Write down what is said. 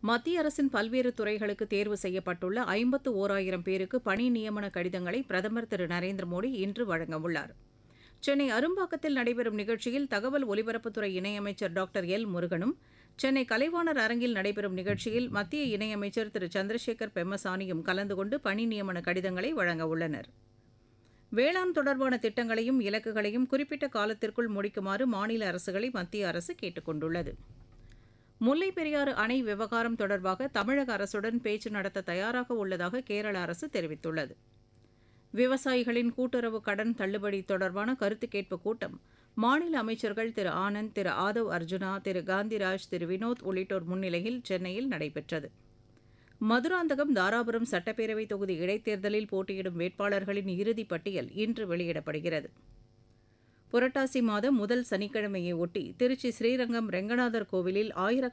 மத்திய அரசின் பல்வேறு துறைகளுக்கு தேர்வு செய்யப்பட்டுள்ள ஐம்பத்து ஓராயிரம் பேருக்கு பணி நியமன கடிதங்களை பிரதமர் திரு நரேந்திர மோடி இன்று வழங்கவுள்ளார் சென்னை அரும்பாக்கத்தில் நடைபெறும் நிகழ்ச்சியில் தகவல் ஒலிபரப்புத்துறை இணையமைச்சர் டாக்டர் எல் முருகனும் சென்னை கலைவாணர் அரங்கில் நடைபெறும் நிகழ்ச்சியில் மத்திய இணையமைச்சர் திரு சந்திரசேகர் பெம்மசானியும் கலந்து கொண்டு பணி நியமன கடிதங்களை வழங்கவுள்ளனர் வேளாண் தொடர்பான திட்டங்களையும் இலக்குகளையும் குறிப்பிட்ட காலத்திற்குள் முடிக்குமாறு மாநில அரசுகளை மத்திய அரசு கேட்டுக் கொண்டுள்ளது முல்லைப் பெரியாறு அணை விவகாரம் தொடர்பாக தமிழக அரசுடன் பேச்சு நடத்த தயாராக உள்ளதாக கேரள அரசு தெரிவித்துள்ளது விவசாயிகளின் கூட்டுறவு கடன் தள்ளுபடி தொடர்பான கருத்து கேட்பு கூட்டம் மாநில அமைச்சர்கள் திரு ஆனந்த் திரு ஆதவ் அர்ஜுனா திரு காந்திராஜ் திரு வினோத் உள்ளிட்டோர் முன்னிலையில் சென்னையில் நடைபெற்றது மதுராந்தகம் தாராபுரம் சட்டப்பேரவை தொகுதி இடைத்தேர்தலில் போட்டியிடும் வேட்பாளர்களின் இறுதிப் பட்டியல் இன்று வெளியிடப்படுகிறது புரட்டாசி மாதம் முதல் சனிக்கிழமையை ஒட்டி திருச்சி ஸ்ரீரங்கம் ரெங்கநாதர் கோவிலில் ஆயிரக்கணக்கான